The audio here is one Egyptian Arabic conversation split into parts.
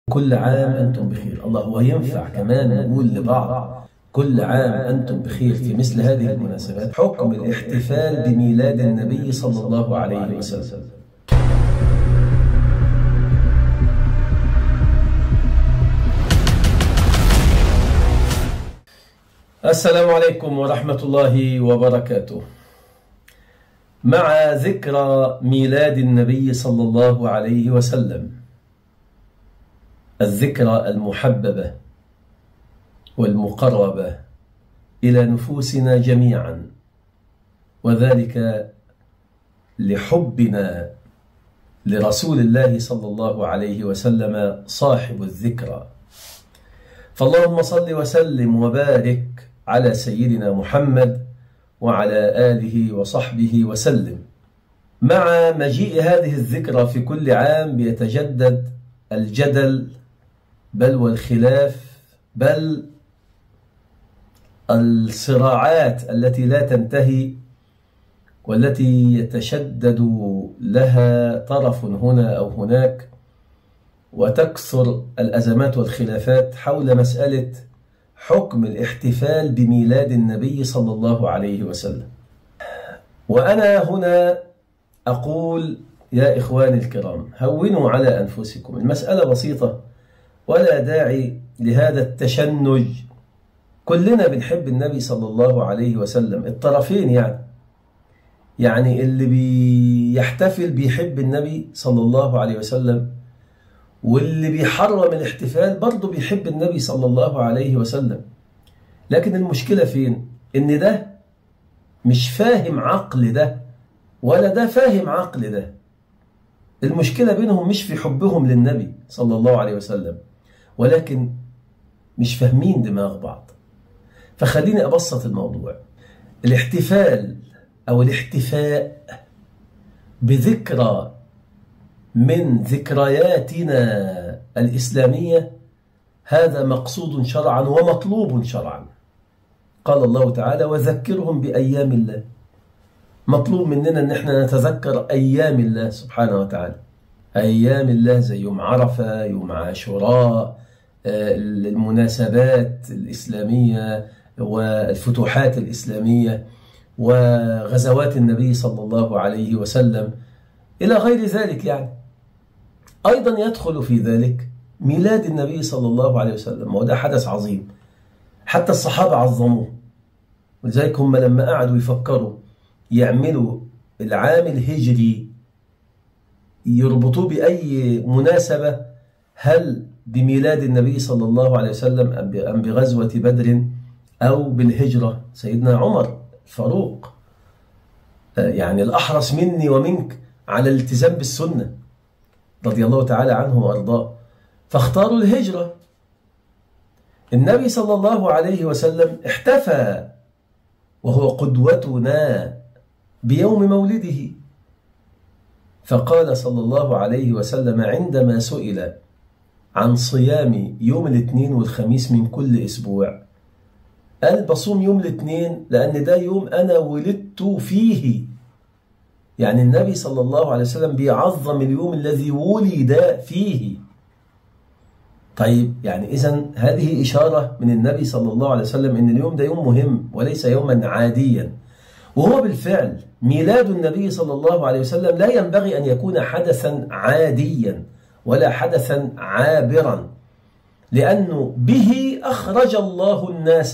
كل عام أنتم بخير الله هو ينفع كمان نقول لبعض كل عام أنتم بخير في مثل هذه المناسبات حكم الاحتفال بميلاد النبي صلى الله عليه وسلم السلام عليكم ورحمة الله وبركاته مع ذكرى ميلاد النبي صلى الله عليه وسلم الذكرى المحببة والمقربة إلى نفوسنا جميعا وذلك لحبنا لرسول الله صلى الله عليه وسلم صاحب الذكرى فاللهم صل وسلم وبارك على سيدنا محمد وعلى آله وصحبه وسلم مع مجيء هذه الذكرى في كل عام بيتجدد الجدل بل والخلاف بل الصراعات التي لا تنتهي والتي يتشدد لها طرف هنا أو هناك وتكثر الأزمات والخلافات حول مسألة حكم الاحتفال بميلاد النبي صلى الله عليه وسلم وأنا هنا أقول يا إخواني الكرام هونوا على أنفسكم المسألة بسيطة ولا داعي لهذا التشنج كلنا بنحب النبي صلى الله عليه وسلم الطرفين يعني يعني اللي بيحتفل بيحب النبي صلى الله عليه وسلم واللي بيحرم الاحتفال برضه بيحب النبي صلى الله عليه وسلم لكن المشكلة فين؟ إن ده مش فاهم عقل ده ولا ده فاهم عقل ده المشكلة بينهم مش في حبهم للنبي صلى الله عليه وسلم ولكن مش فاهمين دماغ بعض فخليني أبسط الموضوع الاحتفال أو الاحتفاء بذكرى من ذكرياتنا الإسلامية هذا مقصود شرعا ومطلوب شرعا قال الله تعالى وذكرهم بأيام الله مطلوب مننا أن احنا نتذكر أيام الله سبحانه وتعالى أيام الله زي يوم عرفة يوم عاشوراء المناسبات الإسلامية والفتوحات الإسلامية وغزوات النبي صلى الله عليه وسلم إلى غير ذلك يعني أيضا يدخل في ذلك ميلاد النبي صلى الله عليه وسلم وده حدث عظيم حتى الصحابة عظموه ولذلك هم لما قعدوا يفكروا يعملوا العام الهجري يربطوه بأي مناسبة هل بميلاد النبي صلى الله عليه وسلم أم بغزوة بدر أو بالهجرة سيدنا عمر فاروق يعني الأحرص مني ومنك على الالتزام بالسنة رضي الله تعالى عنه وأرضاه فاختاروا الهجرة النبي صلى الله عليه وسلم احتفى وهو قدوتنا بيوم مولده فقال صلى الله عليه وسلم عندما سئل عن صيام يوم الاثنين والخميس من كل أسبوع قال بصوم يوم الاثنين لأن ده يوم أنا ولدت فيه يعني النبي صلى الله عليه وسلم بيعظم اليوم الذي ولد فيه طيب يعني إذا هذه إشارة من النبي صلى الله عليه وسلم إن اليوم ده يوم مهم وليس يوما عاديا وهو بالفعل ميلاد النبي صلى الله عليه وسلم لا ينبغي أن يكون حدثا عاديا ولا حدثا عابرا لأنه به أخرج الله الناس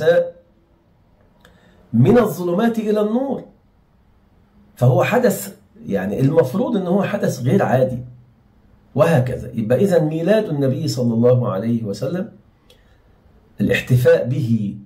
من الظلمات إلى النور فهو حدث يعني المفروض أنه هو حدث غير عادي وهكذا يبقى إذا ميلاد النبي صلى الله عليه وسلم الاحتفاء به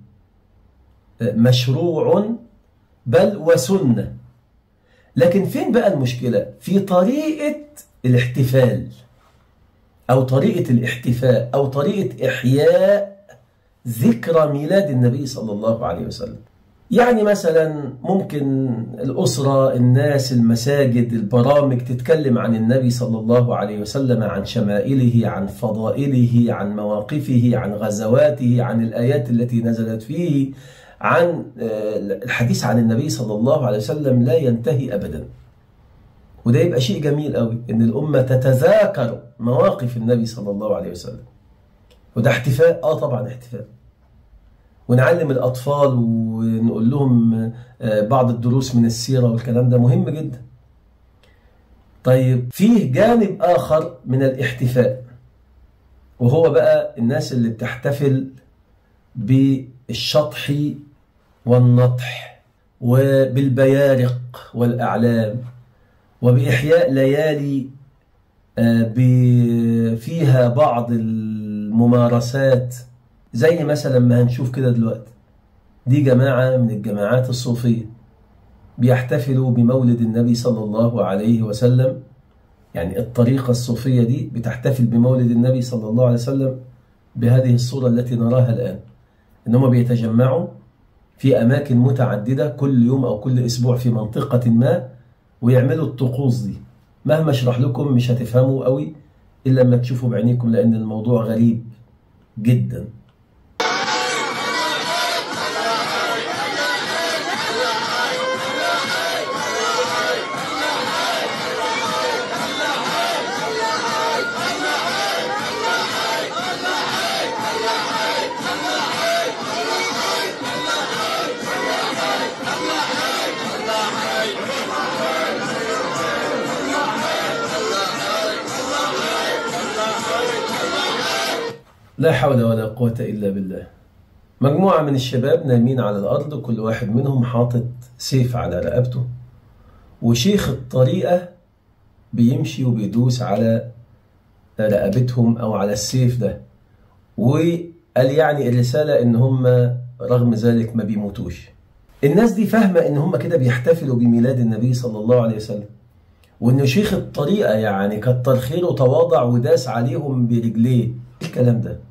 مشروع بل وسنة لكن فين بقى المشكلة في طريقة الاحتفال أو طريقة الاحتفاء أو طريقة إحياء ذكرى ميلاد النبي صلى الله عليه وسلم يعني مثلا ممكن الأسرة الناس المساجد البرامج تتكلم عن النبي صلى الله عليه وسلم عن شمائله عن فضائله عن مواقفه عن غزواته عن الآيات التي نزلت فيه عن الحديث عن النبي صلى الله عليه وسلم لا ينتهي أبدا وده يبقى شيء جميل قوي ان الامه تتذاكر مواقف النبي صلى الله عليه وسلم وده احتفاء اه طبعا احتفاء ونعلم الأطفال ونقول لهم بعض الدروس من السيرة والكلام ده مهم جدا طيب فيه جانب آخر من الاحتفاء وهو بقى الناس اللي بتحتفل بالشطح والنطح وبالبيارق والأعلام وبإحياء ليالي فيها بعض الممارسات زي مثلا ما هنشوف كده دلوقتي دي جماعة من الجماعات الصوفية بيحتفلوا بمولد النبي صلى الله عليه وسلم يعني الطريقة الصوفية دي بتحتفل بمولد النبي صلى الله عليه وسلم بهذه الصورة التي نراها الآن إنهم بيتجمعوا في أماكن متعددة كل يوم أو كل أسبوع في منطقة ما ويعملوا الطقوس دي مهما اشرح لكم مش هتفهموا قوي إلا لما تشوفوا بعينيكم لأن الموضوع غريب جدا لا حول ولا قوة إلا بالله مجموعة من الشباب نايمين على الأرض وكل واحد منهم حاطط سيف على رقبته وشيخ الطريقة بيمشي وبيدوس على رقبتهم أو على السيف ده وقال يعني الرسالة إن هم رغم ذلك ما بيموتوش الناس دي فاهمة إن هم كده بيحتفلوا بميلاد النبي صلى الله عليه وسلم وإنه شيخ الطريقة يعني كتر خيره تواضع وداس عليهم برجليه الكلام ده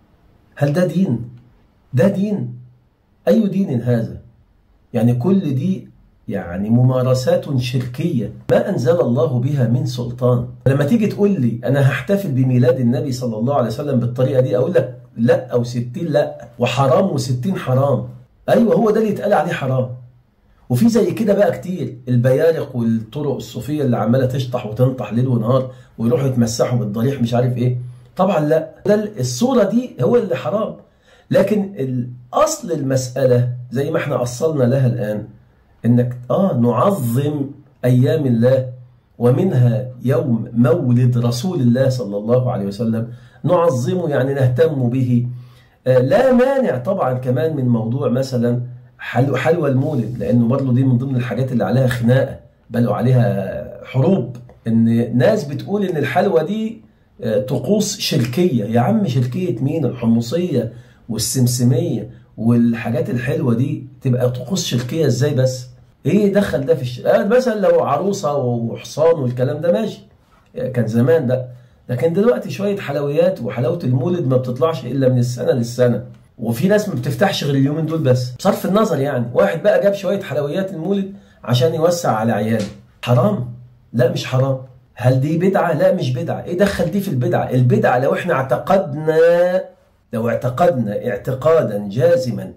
هل ده دين؟ ده دين؟ أي دين هذا؟ يعني كل دي يعني ممارسات شركية ما أنزل الله بها من سلطان لما تيجي تقول لي أنا هحتفل بميلاد النبي صلى الله عليه وسلم بالطريقة دي أقول لك لا أو ستين لا وحرام وستين حرام أيوة هو ده اللي يتقال عليه حرام وفي زي كده بقى كتير البيارق والطرق الصوفية اللي عمالة تشطح وتنطح ليل ونهار ويروحوا يتمسحوا بالضريح مش عارف ايه طبعا لا ده الصورة دي هو اللي حرام لكن الأصل المسألة زي ما احنا أصلنا لها الآن انك اه نعظم أيام الله ومنها يوم مولد رسول الله صلى الله عليه وسلم نعظمه يعني نهتم به آه لا مانع طبعا كمان من موضوع مثلا حلو حلوى المولد لأنه برضه دي من ضمن الحاجات اللي عليها خناقة بل وعليها حروب ان ناس بتقول ان الحلوى دي طقوس شركية يا عم شركية مين الحمصية والسمسمية والحاجات الحلوة دي تبقى طقوس شركية ازاي بس ايه دخل ده في الش... آه مثلا لو عروسة وحصان والكلام ده ماشي كان زمان ده لكن دلوقتي شوية حلويات وحلاوة المولد ما بتطلعش إلا من السنة للسنة وفي ناس ما بتفتحش غير اليومين دول بس بصرف النظر يعني واحد بقى جاب شوية حلويات المولد عشان يوسع على عياله حرام لا مش حرام هل دي بدعة؟ لا مش بدعة ايه دخل دي في البدعة البدعة لو احنا اعتقدنا لو اعتقدنا اعتقادا جازما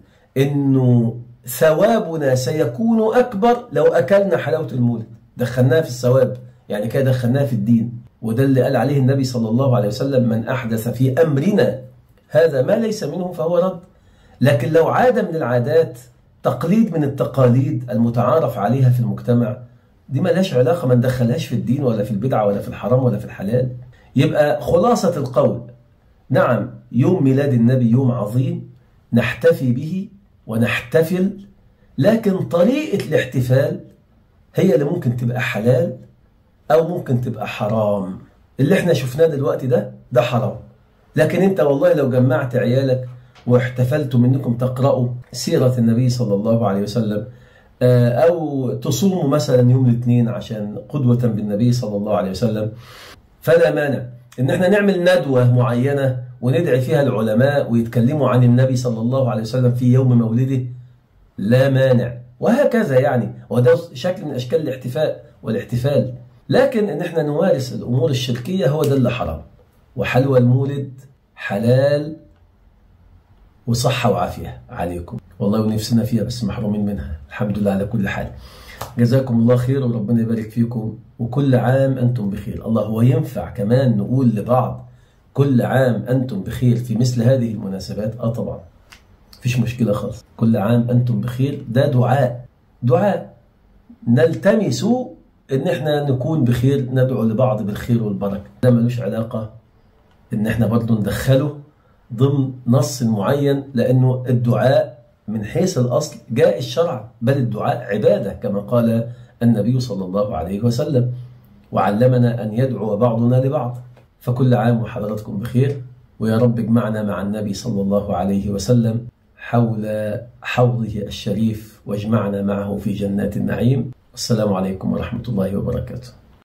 انه ثوابنا سيكون اكبر لو اكلنا حلاوة المولد دخلناها في الثواب يعني كده دخلناها في الدين وده اللي قال عليه النبي صلى الله عليه وسلم من احدث في امرنا هذا ما ليس منه فهو رد لكن لو عادة من العادات تقليد من التقاليد المتعارف عليها في المجتمع دي ملهاش علاقة ما ندخلهاش في الدين ولا في البدعة ولا في الحرام ولا في الحلال يبقى خلاصة القول نعم يوم ميلاد النبي يوم عظيم نحتفي به ونحتفل لكن طريقة الاحتفال هي اللي ممكن تبقى حلال أو ممكن تبقى حرام اللي احنا شفناه دلوقتي ده ده حرام لكن انت والله لو جمعت عيالك واحتفلتوا منكم تقرأوا سيرة النبي صلى الله عليه وسلم أو تصوموا مثلا يوم الاثنين عشان قدوة بالنبي صلى الله عليه وسلم فلا مانع إن احنا نعمل ندوة معينة وندعي فيها العلماء ويتكلموا عن النبي صلى الله عليه وسلم في يوم مولده لا مانع وهكذا يعني وده شكل من أشكال الاحتفاء والاحتفال لكن إن احنا نمارس الأمور الشركية هو ده اللي حرام وحلوى المولد حلال وصحة وعافية عليكم والله ونفسنا فيها بس محرومين منها الحمد لله على كل حال جزاكم الله خير وربنا يبارك فيكم وكل عام أنتم بخير الله هو ينفع كمان نقول لبعض كل عام أنتم بخير في مثل هذه المناسبات آه طبعا مفيش مشكلة خالص كل عام أنتم بخير ده دعاء دعاء نلتمس ان احنا نكون بخير ندعو لبعض بالخير والبركة ده ملوش علاقة ان احنا برضه ندخله ضمن نص معين لانه الدعاء من حيث الاصل جاء الشرع بل الدعاء عبادة كما قال النبي صلى الله عليه وسلم وعلمنا ان يدعو بعضنا لبعض فكل عام وحضراتكم بخير ويا رب اجمعنا مع النبي صلى الله عليه وسلم حول حوضه الشريف واجمعنا معه في جنات النعيم السلام عليكم ورحمة الله وبركاته